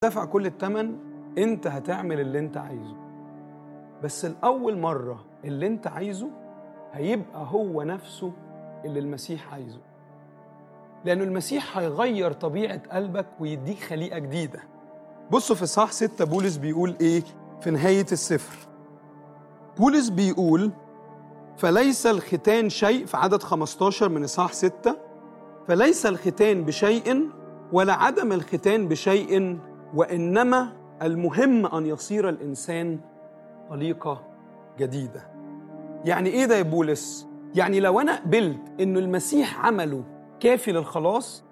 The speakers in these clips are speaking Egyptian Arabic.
دفع كل الثمن انت هتعمل اللي انت عايزه بس الاول مره اللي انت عايزه هيبقى هو نفسه اللي المسيح عايزه لأنه المسيح هيغير طبيعة قلبك ويديك خليقة جديدة بصوا في صح ستة بولس بيقول إيه في نهاية السفر بولس بيقول فليس الختان شيء في عدد 15 من إصحاح 6 فليس الختان بشيء ولا عدم الختان بشيء وإنما المهم أن يصير الإنسان خليقة جديدة يعني إيه ده يا بولس؟ يعني لو أنا قبلت إنه المسيح عمله كافي للخلاص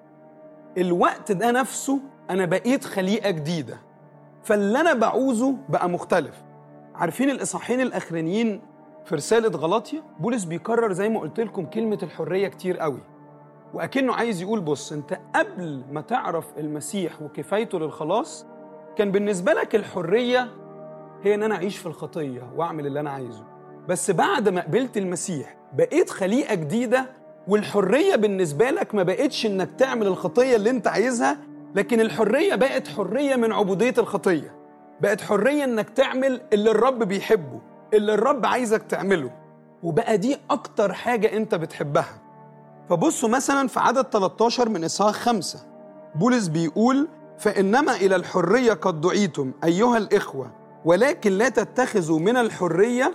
الوقت ده نفسه أنا بقيت خليقة جديدة فاللي أنا بعوزه بقى مختلف عارفين الإصحاحين الأخرانيين في رسالة غلاطيا بولس بيكرر زي ما قلت لكم كلمة الحرية كتير قوي وأكنه عايز يقول بص أنت قبل ما تعرف المسيح وكفايته للخلاص كان بالنسبة لك الحرية هي إن أنا أعيش في الخطية وأعمل اللي أنا عايزه بس بعد ما قبلت المسيح بقيت خليقة جديدة والحرية بالنسبة لك ما بقتش إنك تعمل الخطية اللي أنت عايزها لكن الحرية بقت حرية من عبودية الخطية بقت حرية إنك تعمل اللي الرب بيحبه اللي الرب عايزك تعمله وبقى دي أكتر حاجة أنت بتحبها فبصوا مثلا في عدد 13 من إصحاح 5 بولس بيقول فإنما إلى الحرية قد دعيتم أيها الإخوة ولكن لا تتخذوا من الحرية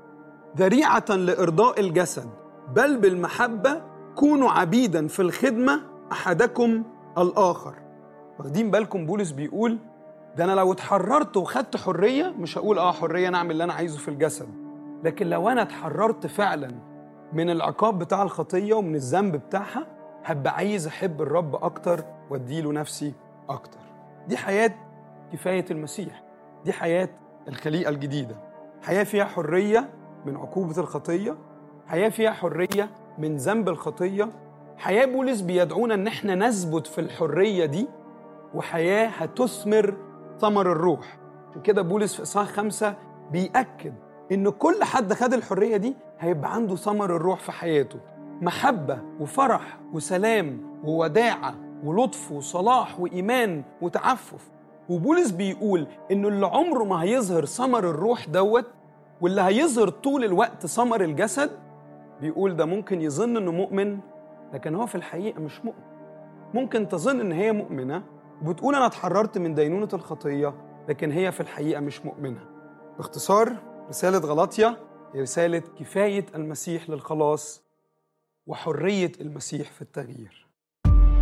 ذريعة لإرضاء الجسد بل بالمحبة كونوا عبيدا في الخدمة أحدكم الآخر واخدين بالكم بولس بيقول ده أنا لو اتحررت وخدت حرية مش هقول آه حرية نعمل اللي أنا عايزه في الجسد لكن لو أنا اتحررت فعلا من العقاب بتاع الخطية ومن الذنب بتاعها هبقى عايز أحب الرب أكتر وأديله نفسي أكتر دي حياة كفاية المسيح دي حياة الخليقة الجديدة حياة فيها حرية من عقوبة الخطية حياة فيها حرية من ذنب الخطية حياة بولس بيدعونا ان احنا نثبت في الحرية دي وحياة هتثمر ثمر الروح عشان كده بولس في إصحاح خمسة بيأكد ان كل حد خد الحرية دي هيبقى عنده ثمر الروح في حياته محبة وفرح وسلام ووداعة ولطف وصلاح وإيمان وتعفف وبولس بيقول انه اللي عمره ما هيظهر ثمر الروح دوت واللي هيظهر طول الوقت ثمر الجسد بيقول ده ممكن يظن انه مؤمن لكن هو في الحقيقه مش مؤمن ممكن تظن ان هي مؤمنه وبتقول انا اتحررت من دينونه الخطيه لكن هي في الحقيقه مش مؤمنه باختصار رساله غلاطيا هي رساله كفايه المسيح للخلاص وحريه المسيح في التغيير